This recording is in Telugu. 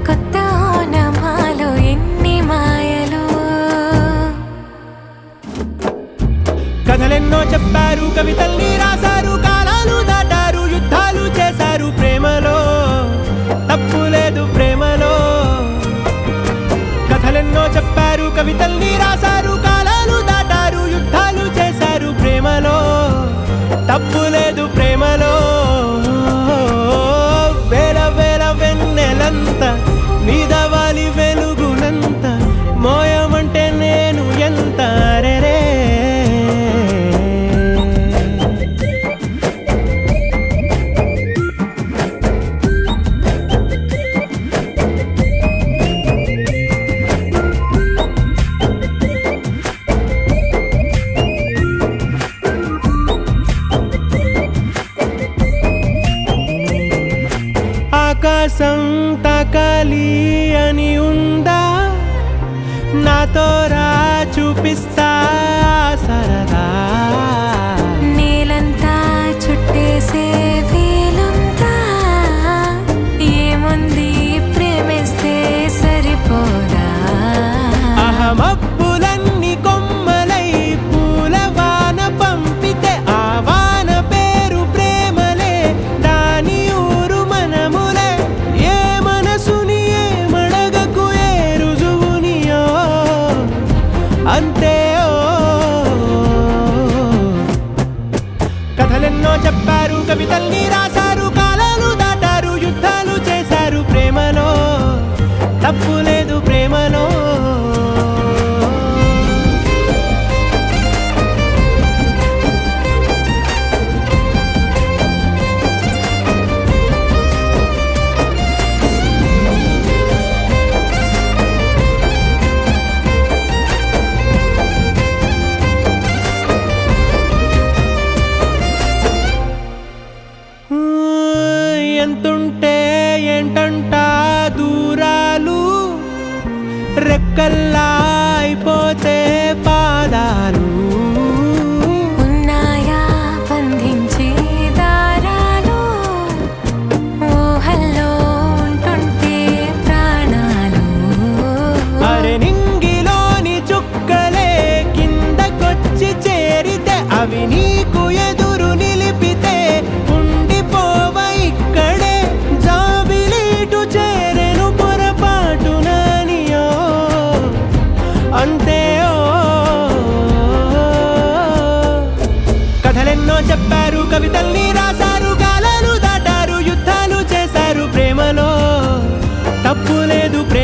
కొత్త ఓనమాలు ఎన్ని మాయలు కథలెన్నో చెప్పారు కవితల్ని రాశారు కాలాలు దాటారు యుద్ధాలు చేశారు ప్రేమలో తప్పు లేదు ప్రేమలో కథలెన్నో చెప్పారు కవితల్ని రాశారు కాలాలు దాటారు యుద్ధాలు చేశారు ప్రేమలో తప్పు లేదు ప్రేమలో వేల వేల వెన్నెలంత నీదవాలి వెలుగునంత మోయమంటే నేను ఎంత రెరే ఆకాశం తాకాలి అని ఉందా నాతో రా చూపిస్తా సరదా నేలంతా చుట్టేసే వేలుంతా ఏముంది ప్రేమిస్తే సరిపోదా అహమబ్బులన్నీ కొమ్మలై పూల వాన పంపితే ఆ వాన పేరు ప్రేమలే దాని ఊరు మనములే ఏ మనసుని ఏ మడగకు ఏ రుజువునియో అంతే ఓ కథలెన్నో చెప్పారు కవితల్ని రాశారు కాలాలు దాటారు యుద్ధాలు చేశారు ప్రేమలో తప్పు లేదు ప్రేమలో ఊ, ఎంతుంటే ఏంటంట దూరాలు రెక్కల్లా అయిపోతే పాదాలు ఉన్నాయా బంధించే దారాలు ఊహల్లో ఉంటుంటే ప్రాణాలు అరె నింగిలోని చుక్కలే కిందకొచ్చి చేరితే అవి నీకు ఎదురు నిలిపితే ఉండిపోవ ఇక్కడే జాబిలీటు చేరెను పొరపాటు నానియో అంతే ఓ కథలెన్నో చెప్పారు కవితల్ని రాశారు కాలాలు దాటారు యుద్ధాలు చేశారు ప్రేమలో తప్పు లేదు